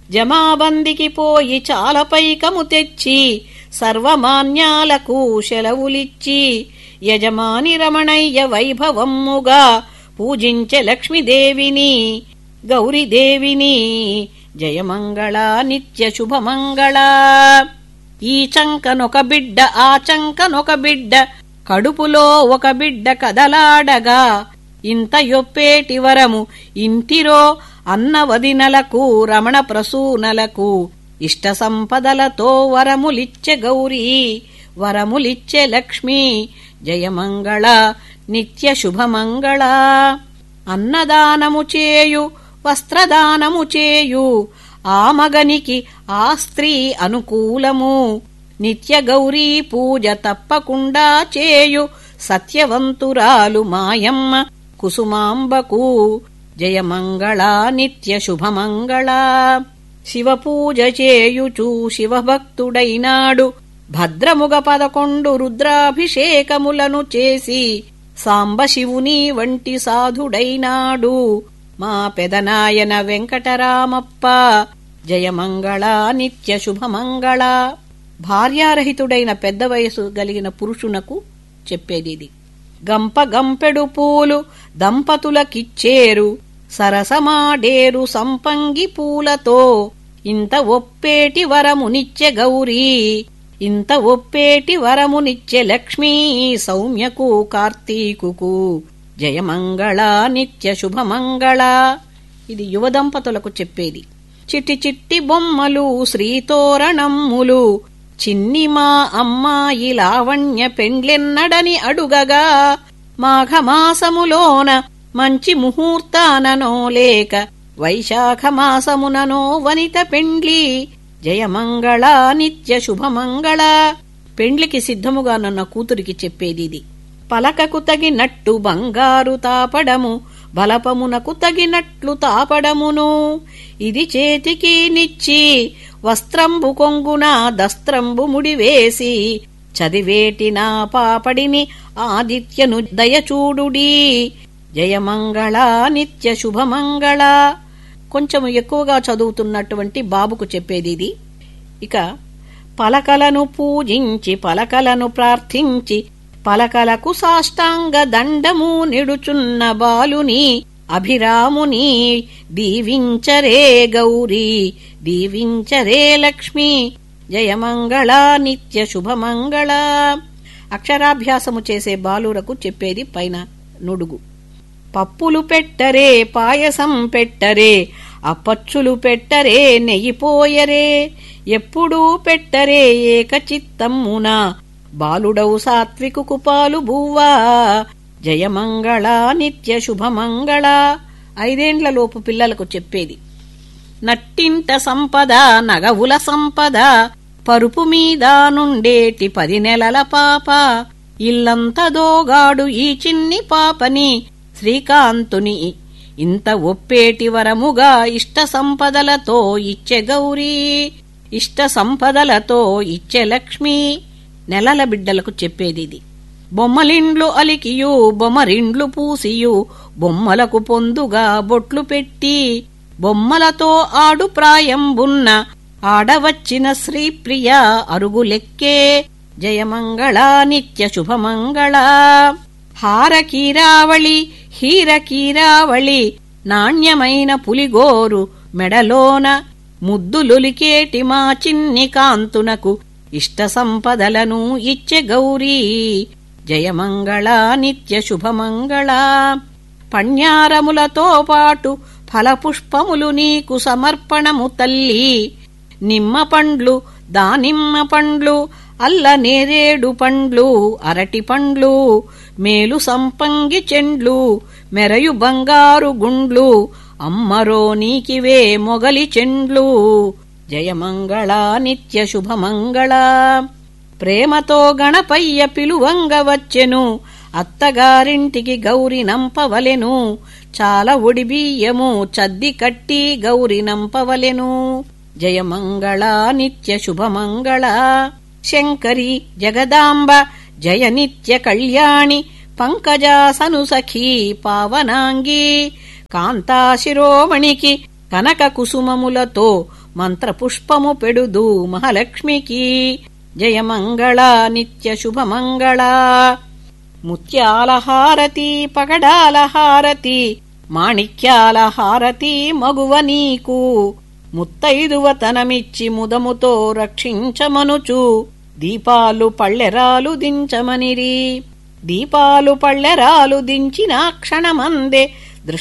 జమాబందికి పోయి చాలపైకము తెచ్చి సర్వమాన్యాలకు సెలవులిచ్చి యజమాని రమణయ్య వైభవమ్ముగా పూజించె లక్ష్మీదేవిని గౌరీదేవిని జయమంగళ నిత్య శుభమంగళ ఈ చంకనొక బిడ్డ ఆ చంకనొక బిడ్డ కడుపులో ఒక బిడ్డ కదలాడగా ఇంత యొప్పేటి వరము ఇంటిరో అన్నవదినలకు రమణ ప్రసూనలకు ఇష్ట సంపదలతో వరములిచ్చే గౌరీ వరములిచ్చే లక్ష్మి జయమంగళ నిత్య శుభమంగళ అన్నదానము చేయు వస్త్రదానము చేయు ఆ మగనికి ఆ స్త్రీ అనుకూలము నిత్య గౌరీ పూజ తప్పకుండా చేయు సత్యవంతురాలు మాయమ్మ కుసుమాంబకు జయమంగళ నిత్య శుభమంగళ శివపూజ చేయుచూ శివభక్తుడైనాడు భద్రముగ పదకొండు రుద్రాభిషేకములను చేసి సాంబశివుని వంటి సాధుడైనాడు మా పెదనాయన వెంకటరామప్ప జయమంగళ నిత్య శుభమంగళ భార్యారహితుడైన పెద్ద వయసు కలిగిన పురుషునకు చెప్పేదిది గంప గంపెడు పూలు దంపతులకిచ్చేరు సరసమాడేరు సంపంగి పూలతో ఇంత ఒప్పేటి వరమునిచ్చె గౌరీ ఇంత ఒప్పేటి వరమునిచ్చె లక్ష్మీ సౌమ్యకు కార్తీకుకు జయమంగళ నిత్య శుభమంగళ ఇది యువ దంపతులకు చెప్పేది చిట్టి చిట్టి బొమ్మలు శ్రీతోరణమ్ములు చిన్ని మా అమ్మాయి లావణ్య పెండ్లెన్నడని అడుగగా మాఘమాసములోన మంచి ముహూర్తాననో లేక వైశాఖ మాసముననో వనిత పెండ్లి జయమంగళ నిత్య శుభమంగళ పెండ్లికి సిద్ధముగానున్న కూతురికి చెప్పేదిది పలకకు తగినట్టు బంగారు తాపడము బలపమునకు తగినట్లు తాపడమును ఇది చేతికి నిచ్చి వస్త్రంబు కొంగున దస్త్రంబు ముడివేసి చదివేటి నా పాపడిని ఆదిత్యను దయచూడుడి జయమంగళ నిత్య శుభమంగళ కొంచెము ఎక్కువగా చదువుతున్నటువంటి బాబుకు చెప్పేది ఇది ఇక పలకలను పూజించి పలకలను ప్రార్థించి పలకలకు సాష్టాంగ దండము నిడుచున్న బాలుని అభిరాముని దీవించరే గౌరీ దీవించరే లక్ష్మి జయమంగళ నిత్య శుభమంగళ అక్షరాభ్యాసము చేసే బాలురకు చెప్పేది పైన నుడుగు పప్పులు పెట్టరే పాయసం పెట్టరే అపచ్చులు పెట్టరే నెయ్యిపోయరే ఎప్పుడూ పెట్టరే ఏకచిత్తమ్మున బాలుడవు సాత్వికుకు పాలు బువ్వా జయమంగళ నిత్య శుభమంగళ ఐదేండ్లలోపు పిల్లలకు చెప్పేది నట్టింట సంపద నగవుల సంపద పరుపు మీద నుండేటి పది నెలల పాప ఇల్లంత దోగాడు ఈ చిన్ని పాపని శ్రీకాంతుని ఇంత ఒప్పేటి వరముగా ఇష్ట సంపదలతో ఇచ్చే గౌరీ ఇష్ట సంపదలతో ఇచ్చే లక్ష్మి నెలల బిడ్డలకు చెప్పేదిది బొమ్మలిండ్లు అలికియు బొమ్మరిండ్లు పూసియు బొమ్మలకు పొందుగా బొట్లు పెట్టి బొమ్మలతో ఆడు ప్రాయంబున్న ఆడవచ్చిన శ్రీప్రియ అరుగులెక్కే జయమంగళ నిత్య శుభమంగళ హారకీరావళి హీరకీరావళి నాణ్యమైన పులిగోరు మెడలోన ముద్దులొలికేటి మా చిన్ని కాంతునకు ఇష్ట సంపదలను ఇచ్చే గౌరీ జయమంగళ నిత్య శుభమంగళ పణ్యారములతో పాటు ఫలపుష్పములు నీకు సమర్పణము తల్లి నిమ్మ పండ్లు దానిమ్మ పండ్లు అల్ల నేరేడు పండ్లు అరటి పండ్లు మేలు సంపంగి చెండ్లు మెరయు బంగారు గుండ్లు అమ్మరో నీకివే మొగలి చెండ్లు జయమంగళ నిత్య శుభమంగళ ప్రేమతో గణపయ్య పిలువంగ వచ్చెను అత్తగారింటికి గౌరి నంపవలెను చాలా ఒడిబియ్యము చద్ది కట్టి గౌరి నంపవలెను జయమంగళ నిత్య శుభమంగళ శంకరి జగదాంబ జయ నిత్య కళ్యాణి పంకజాసను సఖీ పావనాంగి కాంతాశిరోమణికి కనక కుసుమములతో మంత్రపుష్పము పెడుదు మహాలక్ష్మికి జయమంగళ నిత్య శుభమంగళ ముత్యాల హారతి పగడాల హారతి మాణిక్యాల హారతి మగువ నీకు ముత్తైదువ తనమిచ్చి ముదముతో రక్షించమనుచు దీపాలు పళ్ళెరాలు దించమనిరి దీపాలు పళ్ళెరాలు దించిన క్షణమందే